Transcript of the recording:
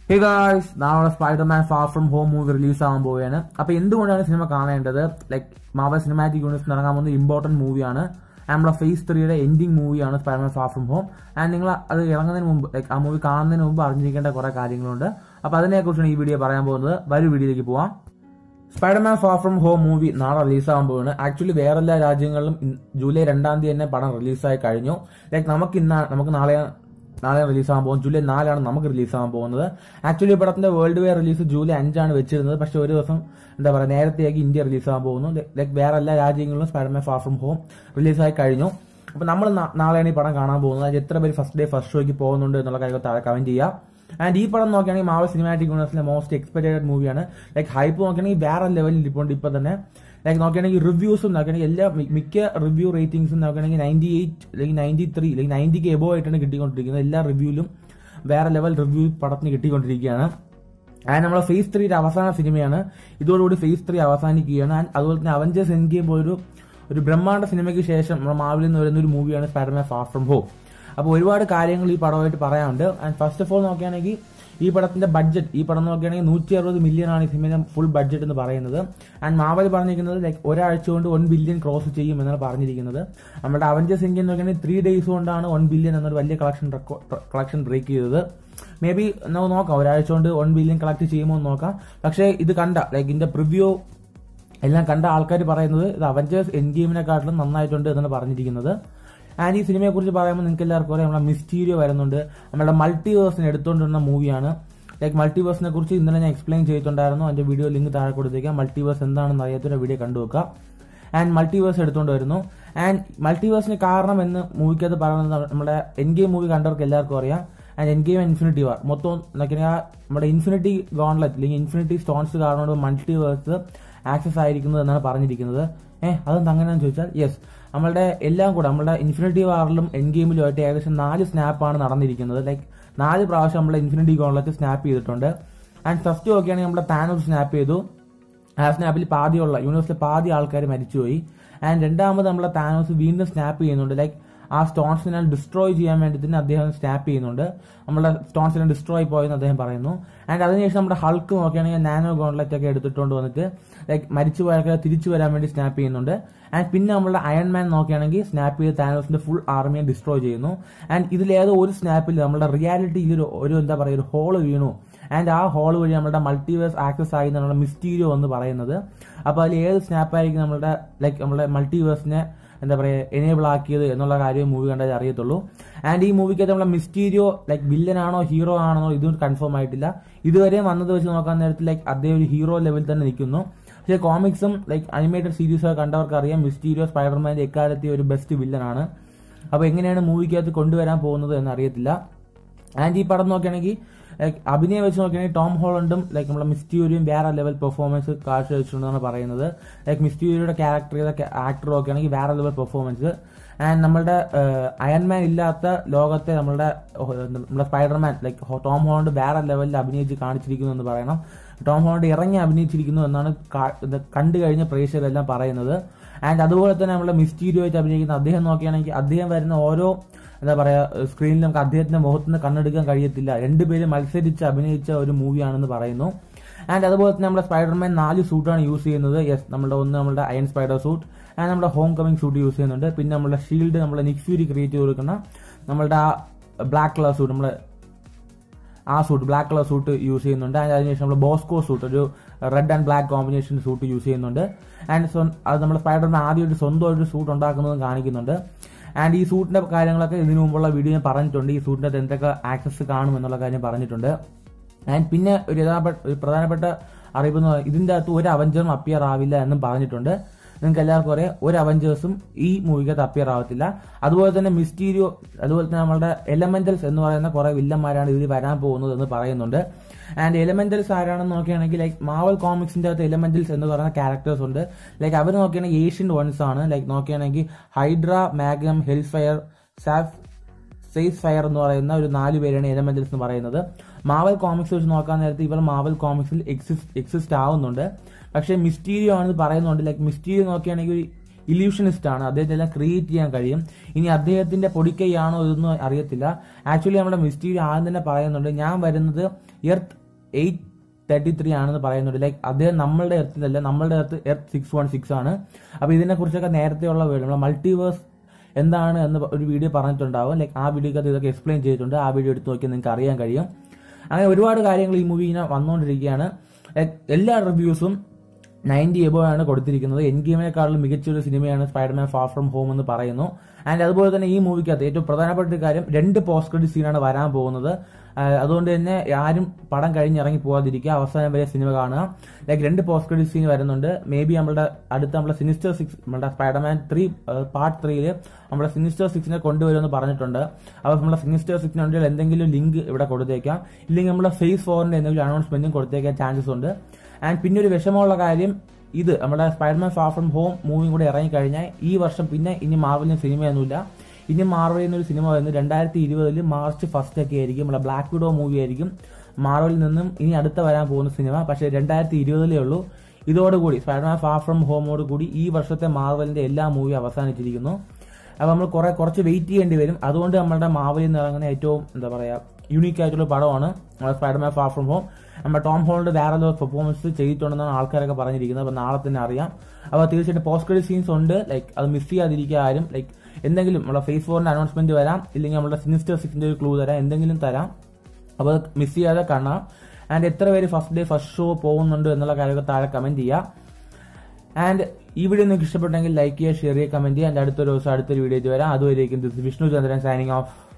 ഹേ guys നാളെ Spiderman far from home movie release ആവാൻ പോവുകയാണ് അപ്പൊ എന്തുകൊണ്ടാണ് സിനിമ കാണേണ്ടത് ലൈക് മാവൽ സിനിമാറ്റിക് യൂണിവേഴ്സിൽ ഇറങ്ങാൻ പോകുന്ന ഇമ്പോർട്ടന്റ് മൂവിയാണ് നമ്മുടെ ഫേസ് ത്രീയുടെ എൻഡിങ് മൂവിയാണ് Spiderman far from home and നിങ്ങൾ അത് ഇറങ്ങുന്നതിന് മുമ്പ് ലൈക്ക് ആ മൂവി കാണുന്നതിന് മുമ്പ് അറിഞ്ഞിരിക്കേണ്ട കുറെ കാര്യങ്ങളുണ്ട് അപ്പൊ അതിനെക്കുറിച്ചാണ് ഈ വീഡിയോ പറയാൻ പോകുന്നത് വരും വീഡിയോയിലേക്ക് പോവാം Spiderman far from home movie നാളെ റിലീസാകാൻ പോവുകയാണ് ആക്ച്വലി വേറെ എല്ലാ രാജ്യങ്ങളിലും ഇൻ- ജൂലൈ രണ്ടാം തീയതി തന്നെ പടം റിലീസായി കഴിഞ്ഞു ലൈക്ക് നമുക്ക് ഇന്ന നമുക്ക് നാളെ നാളെ റിലീസാകാൻ പോകും ജൂലൈ നാലാണ് നമുക്ക് റിലീസാകാൻ പോകുന്നത് ആക്ച്വലി പടത്തിന്റെ വേൾഡ് വൈഡ് റിലീസ് ജൂലൈ അഞ്ചാണ് വെച്ചിരുന്നത് പക്ഷെ ഒരു ദിവസം എന്താ പറയുക നേരത്തെയാക്കി ഇന്ത്യ റിലീസാകാൻ പോകുന്നു ലൈക്ക് വേറെ എല്ലാ രാജ്യങ്ങളിലും സ്പൈഡർമാൻ ഫാർ ഫ്രം ഹോം റിലീസായി കഴിഞ്ഞു അപ്പൊ നമ്മൾ നാളെയാണ് ഈ പടം കാണാൻ പോകുന്നത് അതിൽ എത്ര പേര് ഫസ്റ്റ് ഡേ ഫസ്റ്റ് ഷോയ്ക്ക് പോകുന്നുണ്ട് എന്നുള്ള കാര്യം താഴെ കമന്റ് ചെയ്യുക ആൻഡ് ഈ പടം നോക്കുകയാണെങ്കിൽ മാവൽ സിനിമാറ്റിക് യൂണിവേഴ്സിലെ മോസ്റ്റ് എക്സ്പെക്ടഡ് മൂവിയാണ് ലൈക്ക് ഹൈപ്പ് നോക്കുകയാണെങ്കിൽ വേറെ ലെവലിൽ ഇപ്പോൾ ഇപ്പൊ തന്നെ ലൈക്ക് നോക്കുകയാണെങ്കിൽ റിവ്യൂസും നോക്കുകയാണെങ്കിൽ എല്ലാ മി- മിക്ക റിവ്യൂ റേറ്റിംഗ്സും നോക്കുകയാണെങ്കിൽ നയൻറ്റി എയ്റ്റ് അല്ലെങ്കിൽ നയൻറ്റി ത്രീ അല്ലെങ്കിൽ നയൻറ്റിക്ക് എബോ ആയിട്ടാണ് കിട്ടിക്കൊണ്ടിരിക്കുന്നത് എല്ലാ റിവ്യൂലും വേറെ ലെവൽ റിവ്യൂ പടത്തിന് കിട്ടിക്കൊണ്ടിരിക്കുകയാണ് ആൻഡ് നമ്മളെ ഫേസ് ത്രീയുടെ അവസാന സിനിമയാണ് ഇതോടുകൂടി ഫേസ് ത്രീ അവസാനിക്കുകയാണ് ആൻഡ് അതുപോലെ തന്നെ അവഞ്ചേഴ്സ് എൻ ഗെയിം പോലൊരു ഒരു ബ്രഹ്മാണ്ഡ സിനിമയ്ക്ക് ശേഷം നമ്മുടെ മാവിൽ നിന്ന് വരുന്ന ഒരു മൂവിയാണ് സ്പൈഡർമാൻ ഫാർ ഫ്രം ഹോം അപ്പോൾ ഒരുപാട് കാര്യങ്ങൾ ഈ പടമായിട്ട് പറയാനുണ്ട് ആൻഡ് ഫസ്റ്റ് ഓഫ് ഓൾ നോക്കുകയാണെങ്കിൽ ഈ പടത്തിന്റെ ബഡ്ജറ്റ് ഈ പടം നോക്കുകയാണെങ്കിൽ നൂറ്റി അറുപത് മില്യൺ ആണ് ഈ സിനിമയുടെ ഫുൾ ബഡ്ജറ്റ് എന്ന് പറയുന്നത് ആൻഡ് മാവൽ പറഞ്ഞിരിക്കുന്നത് ലൈക്ക് ഒരാഴ്ച കൊണ്ട് വൺ ബില്യൺ ക്രോസ് ചെയ്യും എന്നാണ് പറഞ്ഞിരിക്കുന്നത് നമ്മുടെ അവഞ്ചേഴ്സ് ഇന്ത്യ നോക്കുകയാണെങ്കിൽ ത്രീ ഡേയ്സ് കൊണ്ടാണ് വൺ ബില്യൺ എന്നൊരു വലിയ കളക്ഷൻ കളക്ഷൻ ബ്രേക്ക് ചെയ്തത് മേ ബി നമുക്ക് നോക്കാം ഒരാഴ്ച കൊണ്ട് വൺ ബില്യൺ കളക്ട് ചെയ്യുമോ എന്ന് നോക്കാം പക്ഷേ ഇത് കണ്ട ലൈക്ക് ഇതിന്റെ പ്രിവ്യൂ എല്ലാം കണ്ട ആൾക്കാർ പറയുന്നത് ഇത് അവഞ്ചേഴ്സ് എൻ ഗെയിമിനെക്കാട്ടിലും നന്നായിട്ടുണ്ട് എന്നാണ് പറഞ്ഞിരിക്കുന്നത് ആൻഡ് ഈ സിനിമയെ കുറിച്ച് പറയുമ്പോൾ നിങ്ങൾക്ക് എല്ലാവർക്കും അറിയാം നമ്മുടെ മിസ്റ്റീരിയോ വരുന്നുണ്ട് നമ്മുടെ മൾട്ടിവേഴ്സിന് എടുത്തുകൊണ്ടിരുന്ന മൂവിയാണ് ലൈക്ക് മൾട്ടിവേഴ്സിനെ കുറിച്ച് ഇന്നലെ ഞാൻ എക്സ്പ്ലെയിൻ ചെയ്തിട്ടുണ്ടായിരുന്നു അതിന്റെ വീഡിയോ ലിങ്ക് താഴെ കൊടുത്തേക്കാം മൾട്ടിവേഴ്സ് എന്താണെന്ന് അറിയാത്തൊരു വീഡിയോ കണ്ടുവെക്കുക ആൻഡ് മൾട്ടിവേഴ്സ് എടുത്തുകൊണ്ട് വരുന്നു ആൻഡ് മൾട്ടിവേഴ്സിന് കാരണം എന്ന് മൂവിക്കകത്ത് പറയുന്നത് നമ്മുടെ എൻ ഗെയിം മൂവി കണ്ടവർക്ക് എല്ലാവർക്കും അറിയാം and Endgame Infinity War മൊത്തം നോക്കിയാൽ നമ്മുടെ ഇൻഫിനിറ്റി ഗോൺലെറ്റ് അല്ലെങ്കിൽ ഇൻഫിനിറ്റി സ്റ്റോൺസ് കാരണം മൾട്ടിവേഴ്സ് ആക്സസ് ആയിരിക്കുന്നത് എന്നാണ് പറഞ്ഞിരിക്കുന്നത് ഏഹ് അതെന്താ അങ്ങനെയാണെന്ന് ചോദിച്ചാൽ യെസ് നമ്മളുടെ എല്ലാം കൂടെ നമ്മുടെ ഇൻഫിനിറ്റി വാറിലും എൻ ഗെയിമിലുമായിട്ട് ഏകദേശം നാല് സ്നാപ്പാണ് നടന്നിരിക്കുന്നത് ലൈക്ക് നാല് പ്രാവശ്യം നമ്മുടെ ഇൻഫിനിറ്റി ഗോൺലെറ്റ് സ്നാപ്പ് ചെയ്തിട്ടുണ്ട് ആൻഡ് ഫസ്റ്റ് നോക്കിയാണെങ്കിൽ നമ്മുടെ താനോസ് സ്നാപ്പ് ചെയ്തു ആ സ്നാപ്പിൽ പാതിയുള്ള യൂണിവേഴ്സിലെ പാതി ആൾക്കാർ മരിച്ചുപോയി ആൻഡ് രണ്ടാമത് നമ്മളെ താനോസ് വീണ്ടും സ്നാപ്പ് ചെയ്യുന്നുണ്ട് ലൈക്ക് ആ സ്റ്റോൺസിനെ ഡിസ്ട്രോയ് ചെയ്യാൻ വേണ്ടി തന്നെ അദ്ദേഹം സ്നാപ്പ് ചെയ്യുന്നുണ്ട് നമ്മുടെ സ്റ്റോൺസിനെ ഡിസ്ട്രോയ് പോയെന്ന് അദ്ദേഹം പറയുന്നു ആൻഡ് അതിനുശേഷം നമ്മുടെ ഹൾക്ക് നോക്കുകയാണെങ്കിൽ നാനോ ഗോൺലെറ്റ് ഒക്കെ എടുത്തിട്ടുണ്ട് വന്നിട്ട് ലൈക്ക് മരിച്ചു പോയ ആൾക്കാരെ തിരിച്ചു വരാൻ വേണ്ടി സ്നാപ്പ് ചെയ്യുന്നുണ്ട് ആൻഡ് പിന്നെ നമ്മുടെ അയൺമാൻ നോക്കുകയാണെങ്കിൽ സ്നാപ്പ് ചെയ്ത് താനോസിന്റെ ഫുൾ ആർമിയെ ഡിസ്ട്രോയ് ചെയ്യുന്നു ആൻഡ് ഇതിലേതോ ഒരു സ്നാപ്പിൽ നമ്മുടെ റിയാലിറ്റിയിൽ ഒരു ഒരു എന്താ പറയുക ഒരു ഹോള് വീണു ആൻഡ് ആ ഹോൾ വഴി നമ്മുടെ മൾട്ടിവേഴ്സ് ആക്സസ് ആയി നമ്മുടെ മിസ്റ്റീരിയോ എന്ന് പറയുന്നത് അപ്പോൾ അതിൽ ഏത് സ്നാപ്പ് ആയിരിക്കും നമ്മുടെ ലൈക്ക് നമ്മുടെ മൾട്ടിവേഴ്സിനെ എന്താ പറയുക എനേബിൾ ആക്കിയത് എന്നുള്ള കാര്യം മൂവി കണ്ടാൽ അറിയത്തുള്ളൂ ആൻഡ് ഈ മൂവിക്കകത്ത് നമ്മളെ മിസ്റ്റീരിയോ ലൈക്ക് വില്ലനാണോ ഹീറോ ആണോ ഇതും കൺഫേം ആയിട്ടില്ല ഇതുവരെ വന്നത് വെച്ച് നോക്കാൻ നേരത്തിൽ ലൈക്ക് അദ്ദേഹം ഒരു ഹീറോ ലെവലിൽ തന്നെ നിൽക്കുന്നു പക്ഷേ കോമിക്സും ലൈക്ക് അനിമേറ്റഡ് സീരീസ് ഒക്കെ കണ്ടവർക്ക് അറിയാം മിസ്റ്റീരിയോ സ്പൈഡർമാൻ്റെ എക്കാലത്തെ ഒരു ബെസ്റ്റ് വില്ലനാണ് അപ്പോൾ എങ്ങനെയാണ് മൂവിക്കകത്ത് കൊണ്ടുവരാൻ പോകുന്നത് എന്ന് അറിയത്തില്ല ആൻഡ് ഈ പടം നോക്കുകയാണെങ്കിൽ ലൈക്ക് അഭിനയം വെച്ച് നോക്കുകയാണെങ്കിൽ ടോം ഹോളണ്ടും ലൈക്ക് നമ്മുടെ മിസ്റ്റീരിയും വേറെ ലെവൽ പെർഫോമൻസ് കാഴ്ചവെച്ചിട്ടുണ്ടെന്നാണ് പറയുന്നത് ലൈക്ക് മിസ്റ്റീരിയുടെ ക്യാരക്ടർ ചെയ്ത ആക്ടറും ഒക്കെ ആണെങ്കിൽ വേറെ ലെവൽ പെർഫോമൻസ് ആൻഡ് നമ്മുടെ അയൺമാൻ ഇല്ലാത്ത ലോകത്തെ നമ്മളുടെ ഓ, നമ്മുടെ സ്പൈഡർമാൻ ലൈക്ക് ടോം ഹോളണ്ട് വേറെ ലെവലിൽ അഭിനയിച്ച് കാണിച്ചിരിക്കുന്നു എന്ന് പറയണം ടോം ഹോളണ്ട് ഇറങ്ങി അഭിനയിച്ചിരിക്കുന്നു എന്നാണ് കാ- ഇത് കണ്ടു കഴിഞ്ഞ പ്രേക്ഷകരെല്ലാം പറയുന്നത് ആൻഡ് അതുപോലെ തന്നെ നമ്മുടെ മിസ്റ്റീരിയോ ആയിട്ട് അഭിനയിക്കുന്ന അദ്ദേഹം നോക്കുകയാണെങ്കിൽ അദ്ദേഹം വരുന്ന ഓരോ എന്താ പറയാ സ്ക്രീനിൽ നമുക്ക് അദ്ദേഹത്തിന്റെ മുഖത്ത് നിന്ന് കണ്ണെടുക്കാൻ കഴിയത്തില്ല രണ്ടുപേരും മത്സരിച്ച് അഭിനയിച്ച ഒരു മൂവിയാണെന്ന് പറയുന്നു ആൻഡ് അതുപോലെ തന്നെ നമ്മുടെ സ്പൈഡർമാൻ നാല് സൂട്ടാണ് യൂസ് ചെയ്യുന്നത് യെസ് നമ്മുടെ ഒന്ന് നമ്മുടെ അയൺ സ്പൈഡർ സൂട്ട് ആൻഡ് നമ്മുടെ ഹോം കമ്മിങ് സൂട്ട് യൂസ് ചെയ്യുന്നുണ്ട് പിന്നെ നമ്മുടെ ഷീൽഡ് നമ്മുടെ നിക് ഫ്യൂരി ക്രിയേറ്റ് ചെയ്ത് കൊടുക്കുന്ന നമ്മളുടെ ആ ബ്ലാക്ക് കളർ സൂട്ട് നമ്മുടെ ആ suit black colour suit use ചെയ്യുന്നുണ്ട് ആൻഡ് അതിനുശേഷം നമ്മൾ ബോസ്കോ സൂട്ട് ഒരു red and black combination suit use ചെയ്യുന്നുണ്ട് ആൻഡ് സ്വ- അത് നമ്മുടെ സ്പൈഡർമാൻ ആദ്യമായിട്ട് സ്വന്തമായിട്ട് സൂട്ട് ഉണ്ടാക്കുന്നതും കാണിക്കുന്നുണ്ട് ആൻഡ് ഈ സൂട്ടിന്റെ കാര്യങ്ങളൊക്കെ ഇതിനു മുമ്പുള്ള വീഡിയോ ഞാൻ പറഞ്ഞിട്ടുണ്ട് ഈ സൂട്ടിന്റെ അകത്ത് എന്തൊക്കെ ആക്സസ് കാണും എന്നുള്ള കാര്യം പറഞ്ഞിട്ടുണ്ട് ആൻഡ് പിന്നെ ഒരു യഥാപ- ഒരു പ്രധാനപ്പെട്ട അറിയിപ്പ് എന്ന് പറയുന്നത് ഇതിന്റെ അകത്ത് ഒരു അവഞ്ചറും അപ്പിയർ ആവില്ല എന്നും പറഞ്ഞിട്ടുണ്ട് നിങ്ങൾക്ക് എല്ലാവർക്കും അറിയാം ഒരു അവഞ്ചേഴ്സും ഈ മൂവിക്കകത്ത് അപ്പിയർ ആവത്തില്ല അതുപോലെ തന്നെ മിസ്റ്റീരിയോ അതുപോലെ തന്നെ നമ്മളുടെ എലമെന്റൽസ് എന്ന് പറയുന്ന കുറെ വില്ലന്മാരാണ് ഇതിൽ വരാൻ പോകുന്നത് എന്ന് പറയുന്നുണ്ട് ആൻഡ് എലമെന്റൽസ് ആരാണെന്ന് നോക്കുകയാണെങ്കിൽ ലൈക്ക് മാവൽ കോമിക്സിന്റെ അകത്ത് എലമെന്റൽസ് എന്ന് പറയുന്ന ക്യാരക്ടേഴ്സ് ഉണ്ട് ലൈക്ക് അവർ നോക്കുകയാണെങ്കിൽ ഏഷ്യൻ വൺസ് ആണ് ലൈക്ക് നോക്കുകയാണെങ്കിൽ ഹൈഡ്ര മാഗ്നം ഹെൽഫയർ സാഫ് സേഫ് ഫയർ എന്ന് പറയുന്ന ഒരു നാല് പേരാണ് എലമെന്റൽസ് എന്ന് പറയുന്നത് മാവൽ കോമിക്സ് വെച്ച് നോക്കാൻ നേരത്തെ ഇവർ മാവൽ കോമിക്സിൽ എക്സിസ്റ്റ് എക്സിസ്റ്റ് ആവുന്നുണ്ട് പക്ഷേ മിസ്റ്റീരിയോ ആണെന്ന് പറയുന്നുണ്ട് ലൈക്ക് മിസ്റ്റീരിയോ നോക്കുകയാണെങ്കിൽ ഒരു ഇല്യൂഷനിസ്റ്റ് ആണ് അദ്ദേഹത്തെ എല്ലാം ക്രിയേറ്റ് ചെയ്യാൻ കഴിയും ഇനി അദ്ദേഹത്തിന്റെ പൊടിക്കൈയാണോ ഇതൊന്നും അറിയത്തില്ല ആക്ച്വലി നമ്മുടെ മിസ്റ്റീരിയോ ആദ്യം തന്നെ പറയുന്നുണ്ട് ഞാൻ വരുന്നത് എർത്ത് എയ്റ്റ് തേർട്ടി ത്രീ ആണെന്ന് പറയുന്നുണ്ട് ലൈക്ക് അദ്ദേഹം നമ്മളുടെ എർത്തിലല്ല നമ്മളുടെ Earth Earth six one six ആണ് അപ്പൊ ഇതിനെ കുറിച്ചൊക്കെ നേരത്തെയുള്ള വീഡിയോ നമ്മുടെ മൾട്ടിവേഴ്സ് എന്താണ് എന്ന് ഒരു വീഡിയോ പറഞ്ഞിട്ടുണ്ടാവും ലൈക്ക് ആ വീഡിയോക്കകത്ത് ഇതൊക്കെ എക്സ്പ്ലെയിൻ ചെയ്തിട്ടുണ്ട് ആ വീഡിയോ എടുത്ത് നോക്കി നിങ്ങൾക്ക് അറിയാൻ കഴിയും അങ്ങനെ ഒരുപാട് കാര്യങ്ങൾ ഈ മൂവി ഇങ്ങനെ വന്നുകൊണ്ടിരിക്കുകയാണ് Like, എല്ലാ റിവ്യൂസും നയൻറ്റി എബോ ആണ് കൊടുത്തിരിക്കുന്നത് എൻ ഗെയിമിനെക്കാളും മികച്ചൊരു സിനിമയാണ് സ്പൈഡർമാൻ ഫാർ ഫ്രം ഹോം എന്ന് പറയുന്നു ആൻഡ് അതുപോലെ തന്നെ ഈ മൂവിക്കകത്ത് ഏറ്റവും പ്രധാനപ്പെട്ട ഒരു കാര്യം രണ്ട് പോസ്റ്റ് ക്രെഡിറ്റ് സീനാണ് വരാൻ പോകുന്നത് ആ, അതുകൊണ്ട് തന്നെ ആരും പടം കഴിഞ്ഞിറങ്ങി പോകാതിരിക്കുക അവസാനം വരെ സിനിമ കാണുക ലൈക്ക് രണ്ട് പോസ്റ്റ് ക്രെഡിറ്റ് സീൻ വരുന്നുണ്ട് മേ ബി നമ്മുടെ അടുത്ത നമ്മുടെ സിനിസ്റ്റർ സിക്സ് നമ്മുടെ സ്പൈഡർമാൻ ത്രീ പാർട്ട് ത്രീയില് നമ്മുടെ സിനിസ്റ്റർ സിക്സിനെ കൊണ്ടുവരുമെന്ന് പറഞ്ഞിട്ടുണ്ട് അപ്പോൾ നമ്മുടെ സിനിസ്റ്റർ സിക്സിനുണ്ടെങ്കിൽ എന്തെങ്കിലും ലിങ്ക് ഇവിടെ കൊടുത്തേക്കാം ഇല്ലെങ്കിൽ നമ്മുടെ ഫേസ് ഫോറിന്റെ എന്തെങ്കിലും അനൗൺസ്മെന്റും കൊടുത്തേക്കാൻ ചാൻസസ് ഉണ്ട് ആൻഡ് പിന്നെ ഒരു വിഷമമുള്ള കാര്യം ഇത് നമ്മുടെ സ്പൈഡർമാൻ ഫാർ ഫ്രം ഹോം മൂവിയും കൂടെ ഇറങ്ങിക്കഴിഞ്ഞാൽ ഈ വർഷം പിന്നെ ഇനി മാർവലിന് സിനിമയൊന്നുമില്ല ഇനി മാർവലിൽ നിന്നൊരു സിനിമ വരുന്നത് രണ്ടായിരത്തി ഇരുപതിൽ മാർച്ച് ഫസ്റ്റ് ഒക്കെ ആയിരിക്കും നമ്മുടെ ബ്ലാക്ക് വിഡോ മൂവി ആയിരിക്കും മാർവലിൽ നിന്നും ഇനി അടുത്ത വരാൻ പോകുന്ന സിനിമ പക്ഷേ രണ്ടായിരത്തി ഇരുപതിലേ ഉള്ളൂ ഇതോടുകൂടി സ്പൈഡർമാൻ ഫാർ ഫ്രം ഹോമോട് കൂടി ഈ വർഷത്തെ മാർവലിന്റെ എല്ലാ മൂവിയും അവസാനിച്ചിരിക്കുന്നു അപ്പോൾ നമ്മൾ കുറെ കുറച്ച് വെയിറ്റ് ചെയ്യേണ്ടി വരും അതുകൊണ്ട് നമ്മുടെ മാവലിൽ നിന്ന് ഇറങ്ങുന്ന ഏറ്റവും എന്താ പറയാ യുണീക്ക് ആയിട്ടുള്ള പടമാണ് നമ്മുടെ സ്പൈഡർമാൻ ഫാർ ഫ്രം ഹോം നമ്മുടെ ടോം ഹോളിന്റെ വേറെ ഏതോ പെർഫോമൻസ് ചെയ്തിട്ടുണ്ടെന്നാണ് ആൾക്കാരൊക്കെ പറഞ്ഞിരിക്കുന്നത് അപ്പോൾ നാളെ തന്നെ അറിയാം അപ്പോൾ തീർച്ചയായിട്ടും പോസ്റ്റ് ക്രെഡിറ്റ് സീൻസ് ഉണ്ട് ലൈക്ക് അത് മിസ് ചെയ്യാതിരിക്കുക ആരും ലൈക്ക് എന്തെങ്കിലും നമ്മുടെ ഫേസ് ഫോറിന്റെ അനൗൺസ്മെന്റ് വരാം ഇല്ലെങ്കിൽ നമ്മുടെ സിനിസ്റ്റർ സിക്സിന്റെ ഒരു ക്ലൂ തരാം എന്തെങ്കിലും തരാം അപ്പോൾ അത് മിസ് ചെയ്യാതെ കാണാം ആൻഡ് എത്ര പേര് ഫസ്റ്റ് ഡേ ഫസ്റ്റ് ഷോ പോകുന്നുണ്ട് എന്നുള്ള കാര്യമൊക്കെ താഴെ കമന്റ് ചെയ്യുക ആൻഡ് ഈ വീഡിയോ നിങ്ങൾക്ക് ഇഷ്ടപ്പെട്ടെങ്കിൽ ലൈക്ക് ചെയ്യുക ഷെയർ ചെയ്യുക കമന്റ് ചെയ്യുക ആൻഡ് അടുത്തൊരു ദിവസം അടുത്തൊരു വീഡിയോ വരാം അതുവരേക്കും this Vishnu Chandran signing of